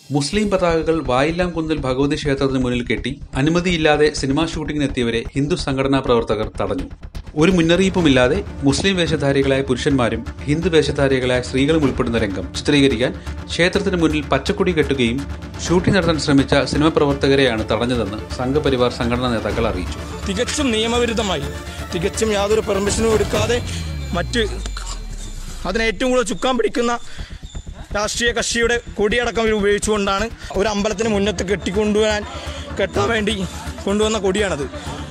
മുസ്ലിം പതാകകൾ വായില്ലാംകുന്നിൽ ഭഗവതി ക്ഷേത്രത്തിന് മുന്നിൽ കെട്ടി അനുമതിയില്ലാതെ സിനിമാ ഷൂട്ടിങ്ങിനെത്തിയവരെ ഹിന്ദു സംഘടനാ പ്രവർത്തകർ തടഞ്ഞു ഒരു മുന്നറിയിപ്പുമില്ലാതെ മുസ്ലിം വേഷധാരികളായ പുരുഷന്മാരും ഹിന്ദു വേഷധാരികളായ സ്ത്രീകളും ഉൾപ്പെടുന്ന രംഗം ചിത്രീകരിക്കാൻ ക്ഷേത്രത്തിന് മുന്നിൽ പച്ചക്കൊടി കെട്ടുകയും ഷൂട്ടിംഗ് നടത്താൻ ശ്രമിച്ച സിനിമാ പ്രവർത്തകരെയാണ് തടഞ്ഞതെന്ന് സംഘപരിവാർ സംഘടനാ നേതാക്കൾ അറിയിച്ചു തികച്ചും നിയമവിരുദ്ധമായി തികച്ചും യാതൊരു പെർമിഷനും എടുക്കാതെ മറ്റ് അതിനെ ഏറ്റവും കൂടുതൽ ചുക്കാൻ പിടിക്കുന്ന രാഷ്ട്രീയ കക്ഷിയുടെ കൊടിയടക്കം ഇവർ ഉപയോഗിച്ചുകൊണ്ടാണ് ഒരു അമ്പലത്തിന് മുന്നത്ത് കെട്ടിക്കൊണ്ടുവരാൻ കെട്ടാൻ വേണ്ടി കൊണ്ടുവന്ന കൊടിയാണത്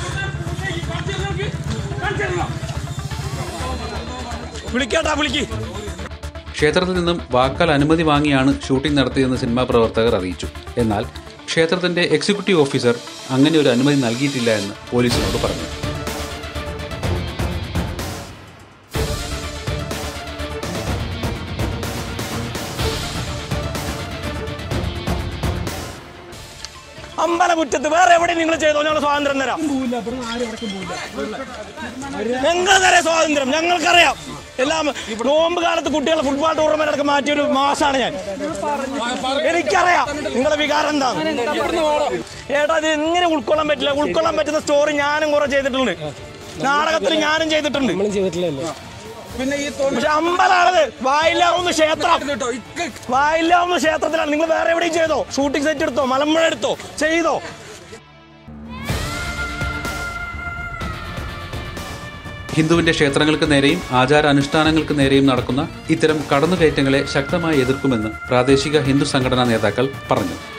വിളിക്കാട്ടാ വിളിക്ക് ക്ഷേത്രത്തിൽ നിന്നും വാക്കാൽ അനുമതി വാങ്ങിയാണ് ഷൂട്ടിംഗ് നടത്തിയതെന്ന് സിനിമാ പ്രവർത്തകർ അറിയിച്ചു എന്നാൽ ക്ഷേത്രത്തിന്റെ എക്സിക്യൂട്ടീവ് ഓഫീസർ അങ്ങനെ ഒരു അനുമതി നൽകിയിട്ടില്ല എന്ന് പോലീസിനോട് പറഞ്ഞു അമ്പലമുറ്റത്ത് വേറെ എവിടെ നിങ്ങൾ ചെയ്തോ ഞങ്ങൾ സ്വാതന്ത്ര്യം തരാം ഞങ്ങൾ തരാം സ്വാതന്ത്ര്യം ഞങ്ങൾക്കറിയാം എല്ലാം നോമ്പ് കാലത്ത് കുട്ടികളെ ഫുട്ബോൾ ടൂർണമെന്റ് അടക്കം മാറ്റിയ ഒരു മാസാണ് ഞാൻ എനിക്കറിയാം നിങ്ങളുടെ വികാരം എന്താ ഏട്ടാ ഇത് എങ്ങനെ ഉൾക്കൊള്ളാൻ പറ്റില്ല ഉൾക്കൊള്ളാൻ പറ്റുന്ന സ്റ്റോറി ഞാനും കുറെ ചെയ്തിട്ടുണ്ട് നാടകത്തിൽ ഞാനും ചെയ്തിട്ടുണ്ട് പക്ഷെ അമ്പലാണത് വായില്ലാവുന്ന ക്ഷേത്രം വായില്ലാവുന്ന ക്ഷേത്രത്തിലാണ് നിങ്ങൾ വേറെ എവിടെയും ചെയ്തോ ഷൂട്ടിംഗ് സെറ്റ് എടുത്തോ മലമ്പുഴ എടുത്തോ ചെയ്തോ ഹിന്ദുവിന്റെ ക്ഷേത്രങ്ങൾക്ക് നേരെയും ആചാരാനുഷ്ഠാനങ്ങൾക്ക് നേരെയും നടക്കുന്ന ഇത്തരം കടന്നുകയറ്റങ്ങളെ ശക്തമായി എതിർക്കുമെന്ന് പ്രാദേശിക ഹിന്ദു സംഘടനാ നേതാക്കൾ പറഞ്ഞു